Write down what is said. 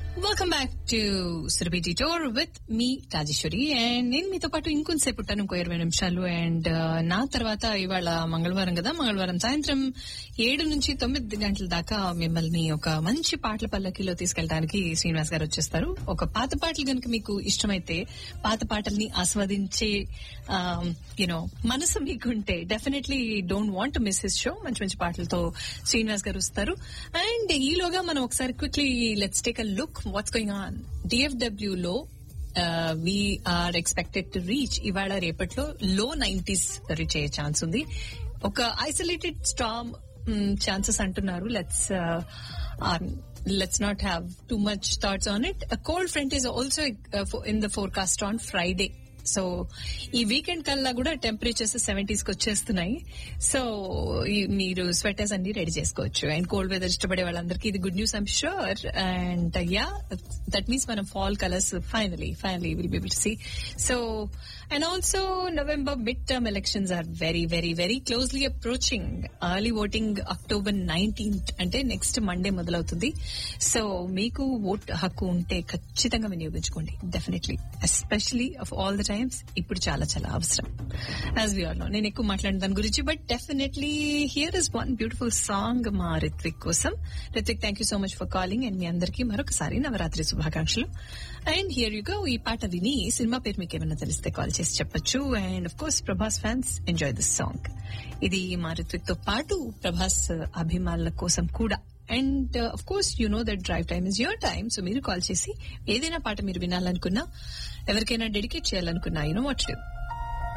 welcome back to Surabhi tour with me Rajeshwari and నేను మీతో పాటు ఇంకొంతసేపు ఉంటాను ఇంకో ఇరవై నిమిషాలు అండ్ నా తర్వాత ఇవాళ మంగళవారం కదా మంగళవారం సాయంత్రం ఏడు నుంచి తొమ్మిది గంటల దాకా మిమ్మల్ని ఒక మంచి పాటల పల్లకిలో తీసుకెళ్ళడానికి శ్రీనివాస్ గారు వచ్చేస్తారు ఒక పాత పాటలు కనుక మీకు ఇష్టమైతే పాత పాటల్ని ఆస్వాదించే యూనో మనసు మీకుంటే definitely don't want to miss his show మంచి మంచి పాటలతో శ్రీనివాస్ గారు వస్తారు అండ్ ఈలోగా మనం ఒకసారి quickly let's take a look what's going on DFW లో వీఆర్ ఎక్స్పెక్టెడ్ టు రీచ్ ఇవాళ రేపట్లో లో నైన్టీస్ రీచ్ అయ్యే ఛాన్స్ ఉంది ఒక ఐసోలేటెడ్ స్టామ్ ఛాన్సెస్ అంటున్నారు let's let's not have too much thoughts on it cold front is also in the forecast on Friday so ఈ weekend కల్లా కూడా టెంపరేచర్స్ సెవెంటీస్ కి వచ్చేస్తున్నాయి సో మీరు స్వెటర్స్ అన్ని రెడీ చేసుకోవచ్చు అండ్ కోల్డ్ వెదర్ ఇష్టపడే వాళ్ళందరికీ ఇది good news I'm sure and yeah that means మనం fall colours finally finally will be to see so and also November midterm elections are very very very closely approaching early voting October nineteenth అంటే next Monday మొదలవుతుంది so మీకు vote హక్కు ఉంటే ఖచ్చితంగా వినియోగించుకోండి definitely especially of all the times ఇప్పుడు చాలా చాలా అవసరం యాజ్ వి ఆల్ నో నేను ఎక్కువ మాట్లాడిన దాని గురించి but definitely here is one beautiful song మా రిత్విక్ కోసం Ritwik thank you so much for calling and మీ అందరికీ మరొకసారి నవరాత్రి శుభాకాంక్షలు అండ్ హియర్ యూ గో ఈ పాట విని సినిమా పేరు మీకు ఏమైనా తెలిస్తే కాల్ చేసి చెప్పొచ్చు and of course Prabhas fans enjoy this song ఇది మా రిత్విక్ తో పాటు ప్రభాస్ అభిమానుల కోసం కూడా and of course you know that drive time is your time so మీరు కాల్ చేసి ఏదైనా పాట మీరు వినాలనుకున్నా ఎవరికైనా డెడికేట్ చేయాలనుకున్నా యూ నో వాట్